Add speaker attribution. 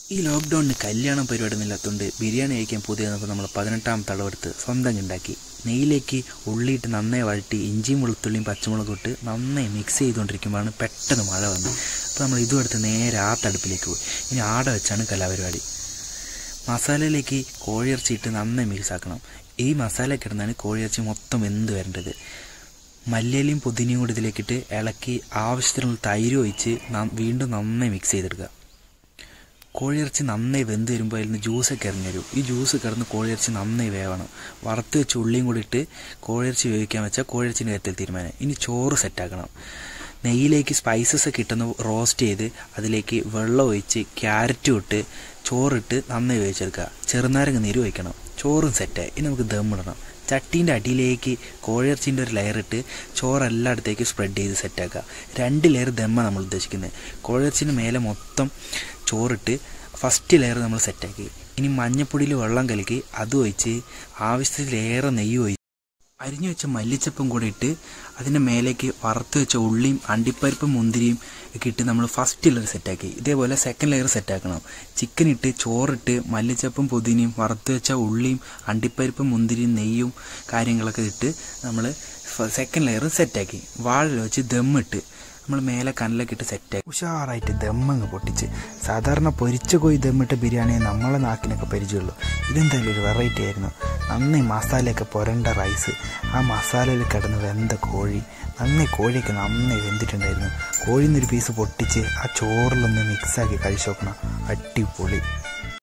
Speaker 1: ഈ ലോക്ക്ഡൗണിന് കല്യാണം പരിപാടി ഇല്ലാത്തതുകൊണ്ട് ബിരിയാണി കഴിക്കാൻ പുതിയ വന്നപ്പോൾ നമ്മൾ പതിനെട്ടാം തടവെടുത്ത് സ്വന്തം ഉണ്ടാക്കി നെയ്യിലേക്ക് ഉള്ളിയിട്ട് നന്നായി വഴറ്റി ഇഞ്ചിയും വെളുത്തുള്ളിയും പച്ചമുളകും ഇട്ട് നന്നായി മിക്സ് ചെയ്തുകൊണ്ടിരിക്കുമ്പോഴാണ് പെട്ടെന്ന് മഴ വന്നത് അപ്പോൾ നമ്മൾ ഇതും എടുത്ത് നേരെ ആ തടുപ്പിലേക്ക് പോയി ഇനി ആട വെച്ചാണ് കലാപരിപാടി മസാലയിലേക്ക് കോഴിയിറച്ചി ഇട്ട് നന്നായി മിക്സ് ആക്കണം ഈ മസാല കിടന്നാണ് കോഴിയിറച്ചി മൊത്തം വെന്ത് വരേണ്ടത് മല്ലിയിലയും പുതിനയും കൂടി ഇതിലേക്കിട്ട് ഇളക്കി ആവശ്യത്തിനുള്ള തൈര് ഒഴിച്ച് ന- വീണ്ടും നന്നായി മിക്സ് ചെയ്തെടുക്കുക കോഴിയിറച്ചി നന്നായി വെന്ത് വരുമ്പോൾ അതിൽ നിന്ന് ജ്യൂസൊക്കെ ഇറങ്ങി വരും ഈ ജ്യൂസ് കിടന്ന് കോഴിയിറച്ചി നന്നായി വേവണം വറുത്ത് വെച്ച് ഉള്ളിയും കൂടി ഇട്ട് കോഴിയിറച്ചി വേവിക്കാൻ വെച്ചാൽ കോഴിയിറച്ചിൻ്റെ കാര്യത്തിൽ തീരുമാനം ഇനി ചോറ് സെറ്റാക്കണം നെയ്യിലേക്ക് സ്പൈസസ് ഒക്കെ ഇട്ടുന്ന റോസ്റ്റ് ചെയ്ത് അതിലേക്ക് വെള്ളം ഒഴിച്ച് ക്യാരറ്റും ഇട്ട് ചോറിട്ട് നന്നായി വേവിച്ചെടുക്കുക ചെറുനാരങ്ങ നീര് ഒഴിക്കണം ചോറും സെറ്റായി ഇനി നമുക്ക് ദമ്മിടണം ചട്ടീൻ്റെ അടിയിലേക്ക് കോഴിയിറച്ചിൻ്റെ ഒരു ലെയർ ഇട്ട് ചോറ് എല്ലായിടത്തേക്കും സ്പ്രെഡ് ചെയ്ത് സെറ്റാക്കുക രണ്ട് ലെയർ ദമ്മ നമ്മൾ ഉദ്ദേശിക്കുന്നത് കോഴിയിറച്ചിൻ്റെ മേലെ മൊത്തം ചോറിട്ട് ഫസ്റ്റ് ലെയർ നമ്മൾ സെറ്റാക്കി ഇനി മഞ്ഞപ്പൊടിയിൽ വെള്ളം കലക്കി അത് ഒഴിച്ച് ആവശ്യത്തിലേറെ നെയ്യ് ഒഴിച്ച് അരിഞ്ഞു വെച്ച മല്ലിച്ചപ്പും കൂടി ഇട്ട് അതിൻ്റെ മേലേക്ക് വറുത്ത് വെച്ച ഉള്ളിയും അണ്ടിപ്പരിപ്പും മുന്തിരിയും ഒക്കെ ഇട്ട് നമ്മൾ ഫസ്റ്റ് ലെയർ സെറ്റാക്കി ഇതേപോലെ സെക്കൻഡ് ലെയർ സെറ്റാക്കണം ചിക്കൻ ഇട്ട് ചോറിട്ട് മല്ലിച്ചപ്പും പുതിനയും വറുത്ത് വെച്ച ഉള്ളിയും അണ്ടിപ്പരിപ്പും മുന്തിരിയും നെയ്യും കാര്യങ്ങളൊക്കെ ഇട്ട് നമ്മൾ സെക്കൻഡ് ലെയർ സെറ്റാക്കി വാഴ വെച്ച് ദമ്മിട്ട് നമ്മൾ മേലെ കനലൊക്കെ ഇട്ട് സെറ്റാക്കി ഉഷാറായിട്ട് ദമ്മങ്ങ് പൊട്ടിച്ച് സാധാരണ പൊരിച്ച കോഴി ദമ്മിട്ട ബിരിയാണിയെ നമ്മളെ നാക്കിനൊക്കെ പരിചയമുള്ളൂ ഇതെന്തായാലും ഒരു വെറൈറ്റി ആയിരുന്നു നന്നായി മസാലയൊക്കെ പുരണ്ട റൈസ് ആ മസാലയിൽ കിടന്ന് വെന്ത കോഴി നന്നായി കോഴിയൊക്കെ നന്നായി വെന്തിട്ടുണ്ടായിരുന്നു കോഴിയിൽ നിന്നൊരു പീസ് പൊട്ടിച്ച് ആ ചോറിലൊന്ന് മിക്സാക്കി കഴിച്ചു നോക്കണം അടിപൊളി